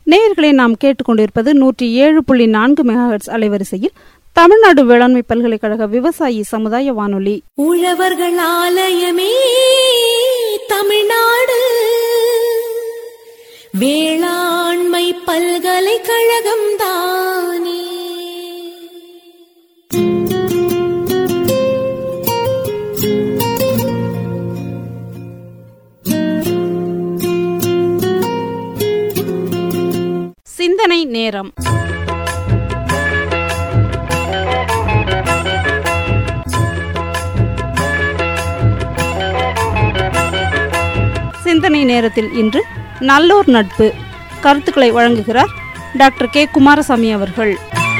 நேயர்களை நாம் கேட்டுக்கொண்டிருப்பது நூற்றி ஏழு புள்ளி நான்கு மெகாஹெட்ஸ் அலைவரிசையில் தமிழ்நாடு வேளாண்மை பல்கலைக்கழக விவசாயி சமுதாய வானொலி உழவர்கள் ஆலயமே தமிழ்நாடு வேளாண்மை பல்கலைக்கழகம் தானே சிந்தனை நேரம் சிந்தனை நேரத்தில் இன்று நல்லோர் நட்பு கருத்துக்களை வழங்குகிறார் டாக்டர் கே குமாரசாமி அவர்கள்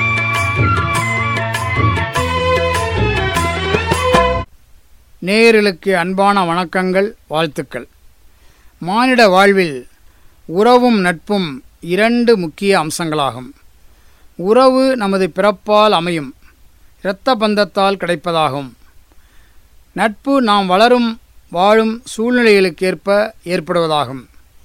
நேயர்களுக்கு அன்பான வணக்கங்கள் வாழ்த்துக்கள் மானிட வாழ்வில் உறவும் நட்பும் இரண்டு முக்கிய அம்சங்களாகும் உறவு நமது பிறப்பால் அமையும் இரத்த பந்தத்தால் கிடைப்பதாகும் நட்பு நாம் வளரும் வாழும் சூழ்நிலைகளுக்கேற்ப ஏற்படுவதாகும்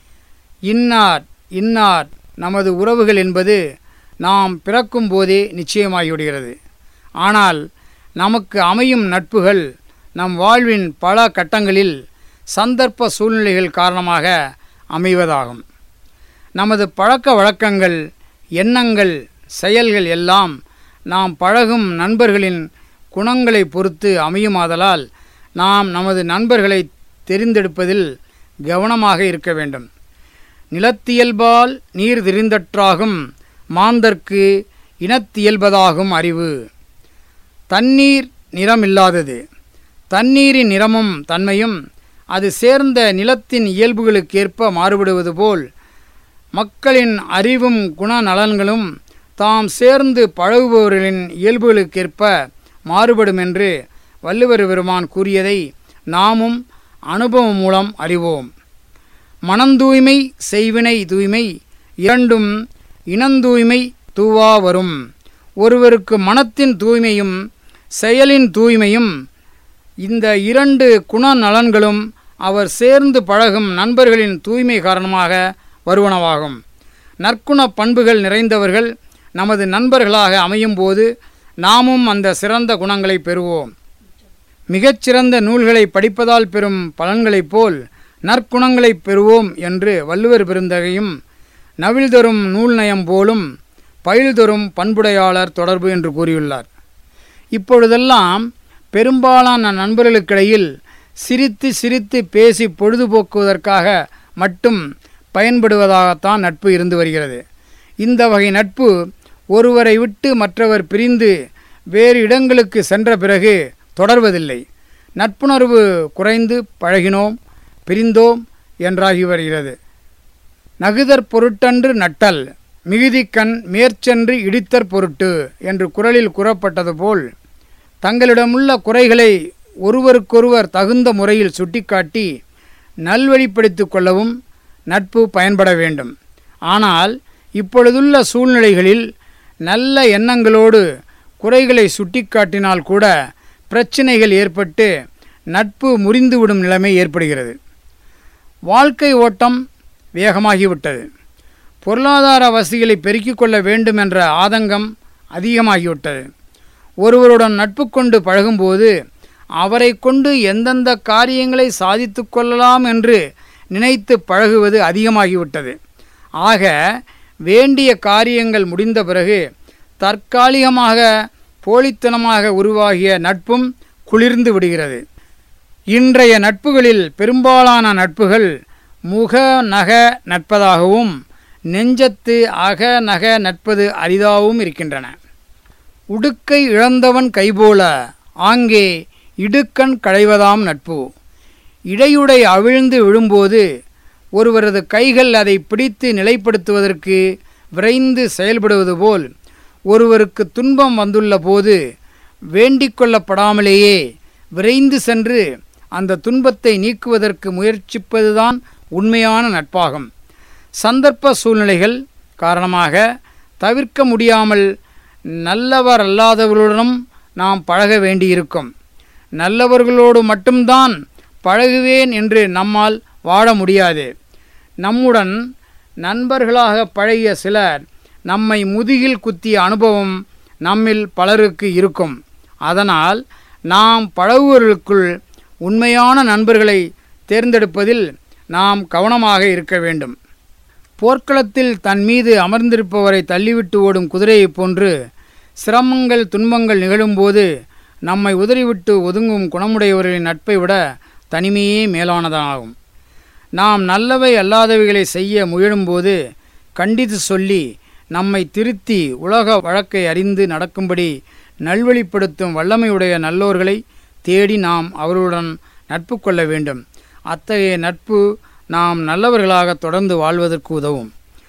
இன்னார் இன்னார் நமது உறவுகள் என்பது நாம் பிறக்கும் போதே நிச்சயமாகிவிடுகிறது ஆனால் நமக்கு அமையும் நட்புகள் நம் வாழ்வின் பல கட்டங்களில் சந்தர்ப்ப சூழ்நிலைகள் காரணமாக அமைவதாகும் நமது பழக்க வழக்கங்கள் எண்ணங்கள் செயல்கள் எல்லாம் நாம் பழகும் நண்பர்களின் குணங்களை பொறுத்து அமையுமாதலால் நாம் நமது நண்பர்களை தெரிந்தெடுப்பதில் கவனமாக இருக்க வேண்டும் நிலத்தியல்பால் நீர் திரிந்தற்றாகும் மாந்தர்க்கு இனத்தியல்பதாகும் அறிவு தண்ணீர் நிறமில்லாதது தண்ணீரின் நிறமும் தன்மையும் அது சேர்ந்த நிலத்தின் இயல்புகளுக்கேற்ப மாறுபடுவது போல் மக்களின் அறிவும் குணநலன்களும் தாம் சேர்ந்து பழகுபவர்களின் இயல்புகளுக்கேற்ப மாறுபடும் என்று வள்ளுவர் பெருமான் கூறியதை நாமும் அனுபவம் மூலம் அறிவோம் மனந்தூய்மை செய்வினை தூய்மை இரண்டும் இனந்தூய்மை தூவா வரும் ஒருவருக்கு மனத்தின் தூய்மையும் செயலின் தூய்மையும் இந்த இரண்டு குணநலன்களும் அவர் சேர்ந்து பழகும் நண்பர்களின் தூய்மை காரணமாக வருவனவாகும் நற்குண பண்புகள் நிறைந்தவர்கள் நமது நண்பர்களாக அமையும் போது நாமும் அந்த சிறந்த குணங்களை பெறுவோம் மிகச்சிறந்த நூல்களை படிப்பதால் பெறும் பலன்களைப் போல் நற்குணங்களை பெறுவோம் என்று வள்ளுவர் பெருந்தகையும் நவிழ்தொரும் நூல் நயம் போலும் பயில்தொரும் பண்புடையாளர் தொடர்பு என்று கூறியுள்ளார் இப்பொழுதெல்லாம் பெரும்பாலான நண்பர்களுக்கிடையில் சிரித்து சிரித்து பேசி பொழுதுபோக்குவதற்காக மட்டும் பயன்படுவதாகத்தான் நட்பு இருந்து வருகிறது இந்த வகை நட்பு ஒருவரை விட்டு மற்றவர் பிரிந்து வேறு இடங்களுக்கு சென்ற பிறகு தொடர்வதில்லை நட்புணர்வு குறைந்து பழகினோம் பிரிந்தோம் என்றாகி வருகிறது நகுதற் பொருட்டன்று நட்டல் மிகுதிக்கண் மேற்சென்று இடித்தற் பொருட்டு என்று குரலில் கூறப்பட்டது போல் தங்களிடமுள்ள குறைகளை ஒருவருக்கொருவர் தகுந்த முறையில் சுட்டிக்காட்டி நல்வழிப்படுத்திக் கொள்ளவும் நட்பு பயன்பட வேண்டும் ஆனால் இப்பொழுதுள்ள சூழ்நிலைகளில் நல்ல எண்ணங்களோடு குறைகளை சுட்டிக்காட்டினால் கூட பிரச்சனைகள் ஏற்பட்டு நட்பு முறிந்துவிடும் நிலைமை ஏற்படுகிறது வாழ்க்கை ஓட்டம் வேகமாகிவிட்டது பொருளாதார வசதிகளை பெருக்கிக் கொள்ள வேண்டும் என்ற ஆதங்கம் அதிகமாகிவிட்டது ஒருவருடன் நட்பு கொண்டு பழகும்போது அவரை கொண்டு எந்தெந்த காரியங்களை சாதித்து கொள்ளலாம் என்று நினைத்து பழகுவது அதிகமாகிவிட்டது ஆக வேண்டிய காரியங்கள் முடிந்த பிறகு தற்காலிகமாக போலித்தனமாக உருவாகிய நட்பும் குளிர்ந்து விடுகிறது இன்றைய நட்புகளில் பெரும்பாலான நட்புகள் முக நக நட்பதாகவும் நெஞ்சத்து அக நக நட்பது அரிதாகவும் இருக்கின்றன உடுக்கை இழந்தவன் கைபோல ஆங்கே இடுக்கண் களைவதாம் நட்பு இடையுடை அவிழ்ந்து விழும்போது ஒருவரது கைகள் அதை பிடித்து நிலைப்படுத்துவதற்கு விரைந்து செயல்படுவது போல் ஒருவருக்கு துன்பம் வந்துள்ள போது வேண்டிக் கொள்ளப்படாமலேயே விரைந்து சென்று அந்த துன்பத்தை நீக்குவதற்கு முயற்சிப்பதுதான் உண்மையான நட்பாகும் சந்தர்ப்ப சூழ்நிலைகள் காரணமாக தவிர்க்க முடியாமல் நல்லவரல்லாதவர்களுடனும் நாம் பழக வேண்டியிருக்கும் நல்லவர்களோடு மட்டும்தான் பழகுவேன் என்று நம்மால் வாழ முடியாது நம்முடன் நண்பர்களாக பழகிய சிலர் நம்மை முதுகில் குத்திய அனுபவம் நம்மில் பலருக்கு இருக்கும் அதனால் நாம் பழகுவர்களுக்குள் உண்மையான நண்பர்களை தேர்ந்தெடுப்பதில் நாம் கவனமாக இருக்க வேண்டும் போர்க்களத்தில் தன் மீது அமர்ந்திருப்பவரை தள்ளிவிட்டு ஓடும் குதிரையைப் போன்று சிரமங்கள் துன்பங்கள் நிகழும்போது நம்மை உதறிவிட்டு ஒதுங்கும் குணமுடையவர்களின் நட்பை விட தனிமையே மேலானதாகும் நாம் நல்லவை அல்லாதவைகளை செய்ய முயலும்போது கண்டித்து சொல்லி நம்மை திருத்தி உலக வழக்கை அறிந்து நடக்கும்படி நல்வழிப்படுத்தும் வல்லமையுடைய நல்லோர்களை தேடி நாம் அவர்களுடன் நட்பு கொள்ள வேண்டும் அத்தகைய நட்பு நாம் நல்லவர்களாக தொடர்ந்து வாழ்வதற்கு உதவும்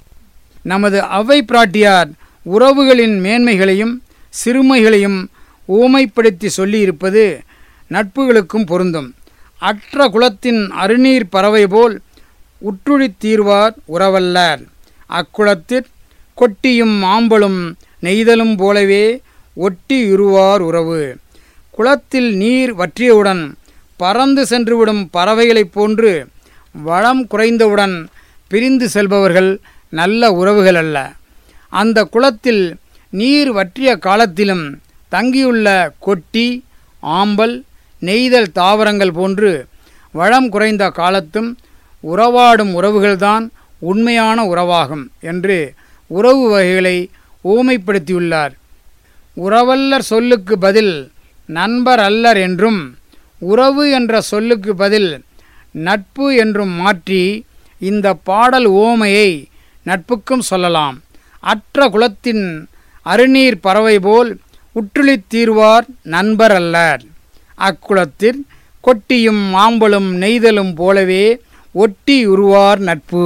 நமது அவை பிராட்டியார் உறவுகளின் மேன்மைகளையும் சிறுமைகளையும் ஊமைப்படுத்தி சொல்லியிருப்பது நட்புகளுக்கும் பொருந்தும் அற்ற குலத்தின் அருநீர் பறவை போல் உற்றுழித் தீர்வார் உறவல்லார் அக்குளத்திற் கொட்டியும் ஆம்பலும் நெய்தலும் போலவே ஒட்டி உருவார் உறவு குளத்தில் நீர் வற்றியவுடன் பறந்து சென்றுவிடும் பறவைகளைப் போன்று வளம் குறைந்தவுடன் பிரிந்து செல்பவர்கள் நல்ல உறவுகள் அல்ல அந்த குளத்தில் நீர் வற்றிய காலத்திலும் தங்கியுள்ள கொட்டி ஆம்பல் நெய்தல் தாவரங்கள் போன்று வளம் குறைந்த காலத்தும் உறவாடும் உறவுகள்தான் உண்மையான உறவாகும் என்று உறவு வகைகளை ஊமைப்படுத்தியுள்ளார் உறவல்லர் சொல்லுக்கு பதில் நண்பர் அல்லர் என்றும் உறவு என்ற சொல்லுக்கு பதில் நட்பு என்றும் மாற்றி இந்த பாடல் ஓமையை நட்புக்கும் சொல்லலாம் அற்ற குலத்தின் அருநீர் பறவை போல் உற்றுளித் தீர்வார் நண்பர் அல்லர் அக்குளத்தில் கொட்டியும் மாம்பலும் நெய்தலும் போலவே ஒட்டி உருவார் நட்பு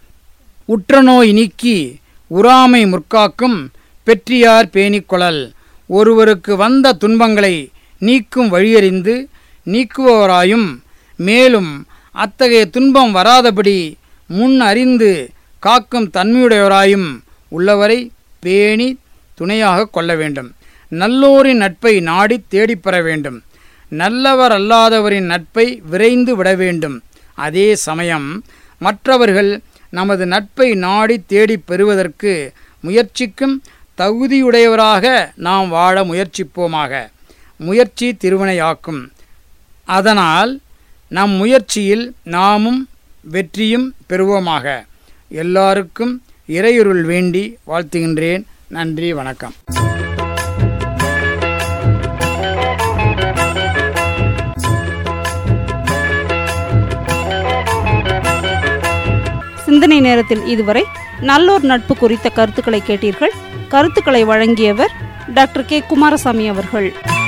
உற்றநோய் நீக்கி உறாமை முற்காக்கும் பெற்றியார் பேணிக்கொளல் ஒருவருக்கு வந்த துன்பங்களை நீக்கும் வழியறிந்து நீக்குபவராயும் மேலும் அத்தகைய துன்பம் வராதபடி முன் அறிந்து காக்கும் தன்மையுடையவராயும் உள்ளவரை பேணி துணையாக கொள்ள வேண்டும் நல்லோரின் நட்பை நாடி தேடிப் பெற வேண்டும் நல்லவர் அல்லாதவரின் நட்பை விரைந்து விட வேண்டும் அதே சமயம் மற்றவர்கள் நமது நட்பை நாடி தேடிப் பெறுவதற்கு முயற்சிக்கும் தகுதியுடையவராக நாம் வாழ முயற்சிப்போமாக முயற்சி திருவினையாக்கும் அதனால் நம் முயற்சியில் நாமும் வெற்றியும் பெறுவோமாக எல்லாருக்கும் இறையுருள் வேண்டி வாழ்த்துகின்றேன் நன்றி வணக்கம் சிந்தனை நேரத்தில் இதுவரை நல்லோர் நட்பு குறித்த கருத்துக்களை கேட்டீர்கள் கருத்துக்களை வழங்கியவர் டாக்டர் கே குமாரசாமி அவர்கள்